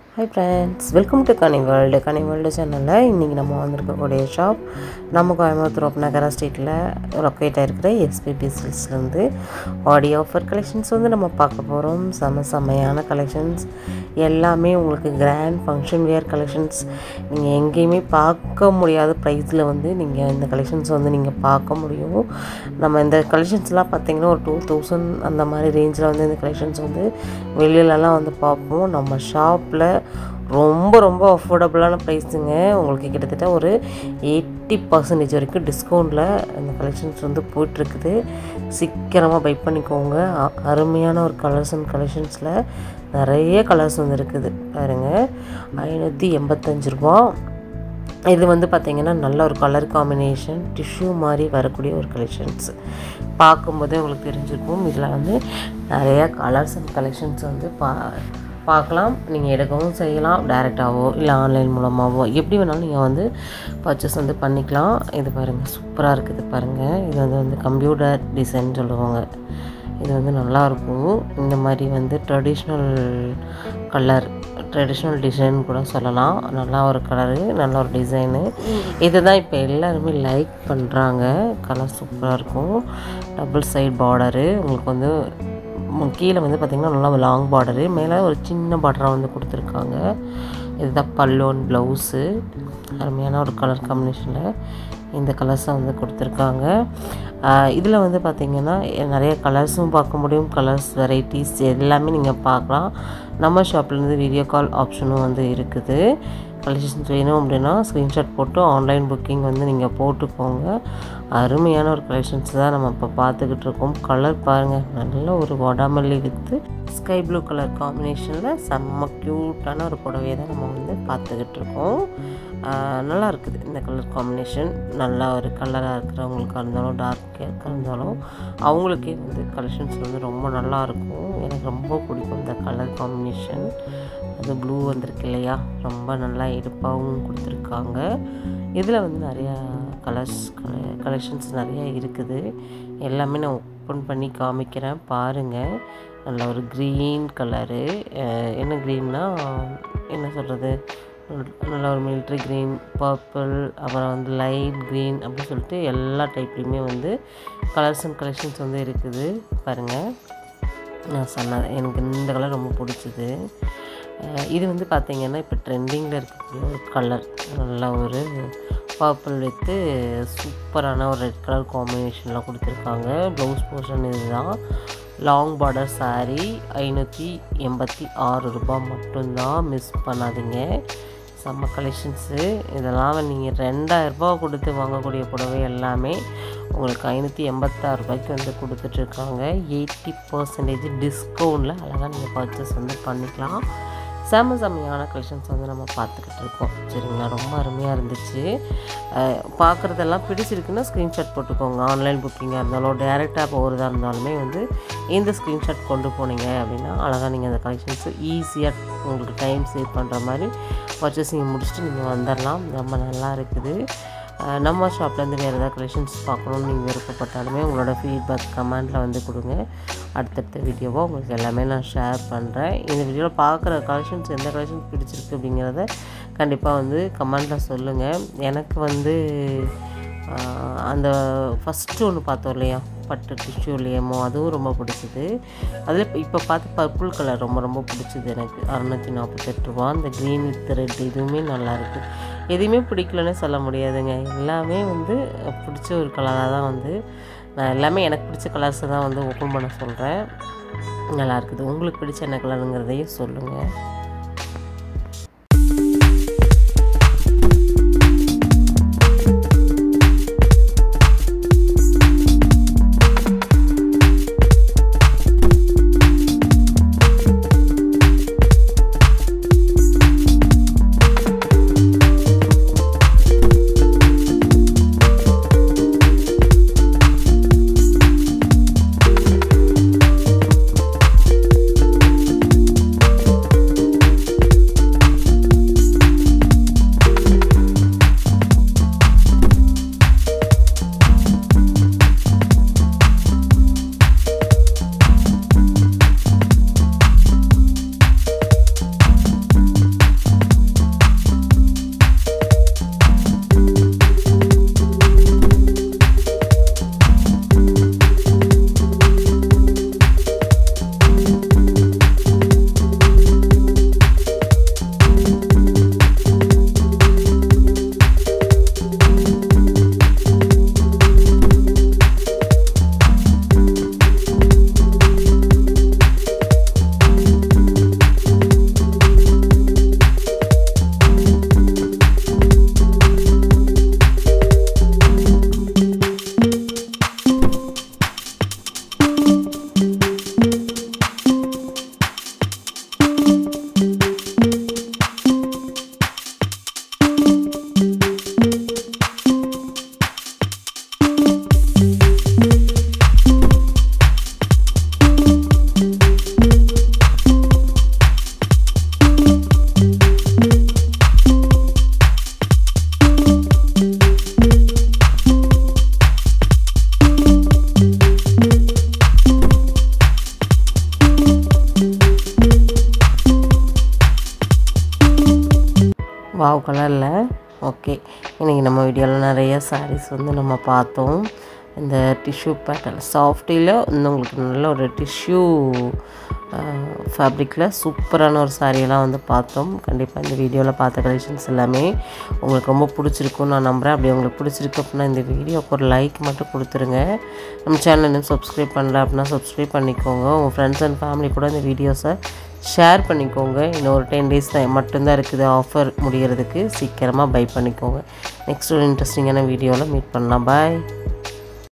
hi friends welcome to Kani world Kani world சேனலில் இன்றைக்கி நம்ம வந்திருக்கக்கூடிய ஷாப் நம்ம கோயம்புத்தூர் ஒப்பநகரா ஸ்ட்ரீட்டில் லொக்கேட் ஆகிருக்கிற எஸ்பிபி சில்ஸ்லேருந்து ஆடி ஆஃபர் கலெக்ஷன்ஸ் வந்து நம்ம பார்க்க போகிறோம் செம செமையான கலெக்ஷன்ஸ் எல்லாமே உங்களுக்கு கிராண்ட் ஃபங்க்ஷன் வேர் கலெக்ஷன்ஸ் நீங்கள் எங்கேயுமே பார்க்க முடியாத ப்ரைஸில் வந்து நீங்கள் இந்த கலெக்ஷன்ஸ் வந்து நீங்கள் பார்க்க முடியும் நம்ம இந்த கலெக்ஷன்ஸ்லாம் பார்த்தீங்கன்னா ஒரு டூ தௌசண்ட் அந்த மாதிரி ரேஞ்சில் வந்து இந்த கலெக்ஷன்ஸ் வந்து வெளியிலலாம் வந்து பார்ப்போம் நம்ம ஷாப்பில் ரொம்ப ரொம்ப அஃபோர்டபுளான ப்ரைஸுங்க உங்களுக்கு கிட்டத்தட்ட ஒரு எயிட்டி பர்சன்டேஜ் வரைக்கும் டிஸ்கவுண்ட்டில் இந்த கலெக்ஷன்ஸ் வந்து போயிட்டுருக்குது சீக்கிரமாக பை பண்ணிக்கோங்க அ- அருமையான ஒரு கலர்ஸ் அண்ட் கலெக்ஷன்ஸில் நிறைய கலர்ஸ் வந்து இருக்குது பாருங்கள் ஐநூற்றி எண்பத்தஞ்சு ரூபா இது வந்து பார்த்திங்கன்னா நல்ல ஒரு கலர் காம்பினேஷன் டிஷ்யூ மாதிரி வரக்கூடிய ஒரு கலெக்ஷன்ஸ் பார்க்கும்போதே உங்களுக்கு தெரிஞ்சிருக்கும் இதில் வந்து நிறைய கலர்ஸ் அண்ட் கலெக்ஷன்ஸ் வந்து பா பார்க்கலாம் நீங்கள் எடுக்கவும் செய்யலாம் டைரெக்டாகவோ இல்லை ஆன்லைன் மூலமாகவோ எப்படி வேணாலும் நீங்கள் வந்து பர்ச்சேஸ் வந்து பண்ணிக்கலாம் இது பாருங்கள் சூப்பராக இருக்குது பாருங்கள் இது வந்து வந்து கம்ப்யூட்டர் டிசைன் சொல்லுவாங்க இது வந்து நல்லா இருக்கும் இந்த மாதிரி வந்து ட்ரெடிஷ்னல் கலர் ட்ரெடிஷ்னல் டிசைன் கூட சொல்லலாம் நல்லா ஒரு கலரு நல்ல ஒரு டிசைனு இதுதான் இப்போ எல்லாருமே லைக் பண்ணுறாங்க கலர் சூப்பராக இருக்கும் டபுள் சைட் பார்டரு உங்களுக்கு வந்து ம், கீழே வந்து பார்த்திங்கன்னா நல்லா லாங் பார்டரு மேலே ஒரு சின்ன பார்டராக வந்து கொடுத்துருக்காங்க இதுதான் பல்லோன் ப்ளவுஸு அருமையான ஒரு கலர் காம்பினேஷனில் இந்த கலர்ஸை வந்து கொடுத்துருக்காங்க இதில் வந்து பார்த்திங்கன்னா நிறைய கலர்ஸும் பார்க்க முடியும் கலர்ஸ் வெரைட்டிஸ் எல்லாமே நீங்கள் பார்க்கலாம் நம்ம ஷாப்லேருந்து வீடியோ கால் ஆப்ஷனும் வந்து இருக்குது கலெக்ஷன்ஸ் வேணும் அப்படின்னா ஸ்க்ரீன்ஷாட் போட்டு ஆன்லைன் புக்கிங் வந்து நீங்கள் போட்டுக்கோங்க அருமையான ஒரு கலெக்ஷன்ஸ் தான் நம்ம இப்போ பார்த்துக்கிட்டு இருக்கோம் கலர் பாருங்கள் நல்ல ஒரு வடாமல்லி வித்து ஸ்கை ப்ளூ கலர் காம்பினேஷனில் செம்ம க்யூட்டான ஒரு புடவையை தான் நம்ம வந்து பார்த்துக்கிட்டு இருக்கோம் ஆஹ் நல்லா இருக்குது இந்த கலர் காம்பினேஷன் நல்லா ஒரு கலராக இருக்கிறவங்களுக்காக இருந்தாலும் டார்க்காக இருந்தாலும் அவங்களுக்கே வந்து கலெக்ஷன்ஸ் வந்து ரொம்ப நல்லா இருக்கும் எனக்கு ரொம்ப பிடிக்கும் இந்த கலர் காம்பினேஷன் அது ப்ளூ வந்திருக்கு இல்லையா ரொம்ப நல்லா எடுப்பாகவும் கொடுத்துருக்காங்க இதில் வந்து நிறையா கலர்ஸ் கலெக்ஷன்ஸ் நிறையா இருக்குது எல்லாமே நான் ஓப்பன் பண்ணி காமிக்கிறேன் பாருங்கள் நல்ல ஒரு க்ரீன் கலரு என்ன க்ரீன்னா என்ன சொல்கிறது நல்ல ஒரு மிலிட்ரி க்ரீன் பர்பிள் அப்புறம் வந்து லைட் க்ரீன் அப்படி சொல்லிட்டு எல்லா டைப்லேயுமே வந்து கலர்ஸ் அண்ட் கலெக்ஷன்ஸ் வந்து இருக்குது பாருங்கள் நான் சொன்னது எனக்கு இந்த கலர் ரொம்ப பிடிச்சிது அஹ் இது வந்து பார்த்திங்கன்னா இப்போ ட்ரெண்டிங்கில் இருக்கக்கூடிய ஒரு கலர் நல்ல ஒரு பர்பிள் வித்து சூப்பரான ஒரு ரெட் கலர் காம்பினேஷனில் கொடுத்துருக்காங்க ப்ளவுஸ் போர்ஷன் இதுதான் லாங் பார்டர் saree ஐநூற்றி எண்பத்தி ஆறு ரூபாய் மட்டும்தான் மிஸ் பண்ணாதீங்க செம்ம கலெக்ஷன்ஸு இதெல்லாம் நீங்கள் ரெண்டாயிரரூபா கொடுத்து வாங்கக்கூடிய புடவை எல்லாமே உங்களுக்கு ஐநூற்றி எண்பத்தாறு ரூபாய்க்கு வந்து கொடுத்துட்ருக்காங்க எயிட்டி பர்சன்டேஜ் டிஸ்கவுண்ட்டில் அழகாக நீங்கள் பர்ச்சேஸ் வந்து பண்ணிக்கலாம் செம செம்மையான கலெக்ஷன்ஸ் வந்து நம்ம பார்த்துக்கிட்டு இருக்கோம் சரிங்களா ரொம்ப அருமையாக இருந்துச்சு அஹ் பார்க்குறதெல்லாம் பிடிச்சிருக்குன்னா ஸ்க்ரீன்ஷாட் போட்டுக்கோங்க ஆன்லைன் புக்கிங்காக இருந்தாலும் டேரெக்டாக போகிறதா இருந்தாலுமே வந்து இந்த ஸ்க்ரீன்ஷாட் கொண்டு போனீங்க அப்படின்னா அழகாக நீங்கள் அந்த கலெக்ஷன்ஸை ஈஸியாக உங்களுக்கு டைம் சேவ் பண்ணுற மாதிரி பர்ச்சேசிங் முடிச்சுட்டு நீங்கள் வந்துடலாம் ரொம்ப நல்லா இருக்குது அஹ் நம்ம ஷாப்லேருந்து வேறு ஏதாவது கலெக்ஷன்ஸ் பார்க்கணுன்னு நீங்கள் விருப்பப்பட்டாலுமே உங்களோட ஃபீட்பேக் கமெண்ட்டில் வந்து கொடுங்க அடுத்தடுத்த வீடியோவாக உங்களுக்கு எல்லாமே நான் ஷேர் பண்ணுறேன் இந்த வீடியோவில் பார்க்குற கலெக்ஷன்ஸ் எந்த கலெக்ஷன்ஸ் பிடிச்சிருக்கு அப்படிங்கிறத கண்டிப்பாக வந்து கமெண்ட்டில் சொல்லுங்கள் எனக்கு வந்து ஆஹ், அந்த ஃபஸ்ட்டு ஒன்று பார்த்தோம் இல்லையா பட்டு டிஷ்யூ இல்லையமோ அதுவும் ரொம்ப பிடிச்சிது அதில் இப்போ இப்போ பார்த்து பர்பிள் கலர் ரொம்ப ரொம்ப பிடிச்சிது எனக்கு அறநூற்றி நாற்பத்தெட்டு ரூபா அந்த க்ரீன் வித் ரெட் இதுவுமே நல்லா இருக்குது எதுவுமே பிடிக்கலன்னே சொல்ல முடியாதுங்க எல்லாமே வந்து பிடிச்ச ஒரு கலராக தான் வந்து நான் எல்லாமே எனக்கு பிடிச்ச கலர்ஸை தான் வந்து ஓப்பன் பண்ண சொல்கிறேன் நல்லா இருக்குது உங்களுக்கு பிடிச்ச என்ன கலருங்கிறதையும் சொல்லுங்கள் வாவ் கலரில் ஓகே இன்றைக்கி நம்ம வீடியோவில் நிறைய sarees வந்து நம்ம பார்த்தோம் இந்த டிஷ்யூ பேட்டர்ன் சாஃப்டியில் இன்னும் உங்களுக்கு நல்ல ஒரு டிஷ்யூ ஃபேப்ரிக்கில் சூப்பரான ஒரு சாரியெல்லாம் வந்து பார்த்தோம் கண்டிப்பாக இந்த வீடியோவில் பார்த்த கலெக்ஷன்ஸ் எல்லாமே உங்களுக்கு ரொம்ப பிடிச்சிருக்குன்னு நான் நம்புகிறேன் அப்படி உங்களுக்கு பிடிச்சிருக்கு அப்படின்னா இந்த வீடியோக்கு ஒரு லைக் மட்டும் கொடுத்துருங்க நம்ம சேனல் இன்னும் சப்ஸ்கிரைப் பண்ணல அப்படின்னா சப்ஸ்கிரைப் பண்ணிக்கோங்க உங்கள் ஃப்ரெண்ட்ஸ் அண்ட் ஃபேமிலி கூட இந்த வீடியோஸை ஷேர் பண்ணிக்கோங்க இன்னும் ஒரு டென் டேஸ் தான் மட்டும்தான் இருக்குது ஆஃபர் முடிகிறதுக்கு சீக்கிரமாக பை பண்ணிக்கோங்க நெக்ஸ்ட் ஒரு இன்ட்ரெஸ்டிங்கான வீடியோவில் மீட் பண்ணலாம் பாய்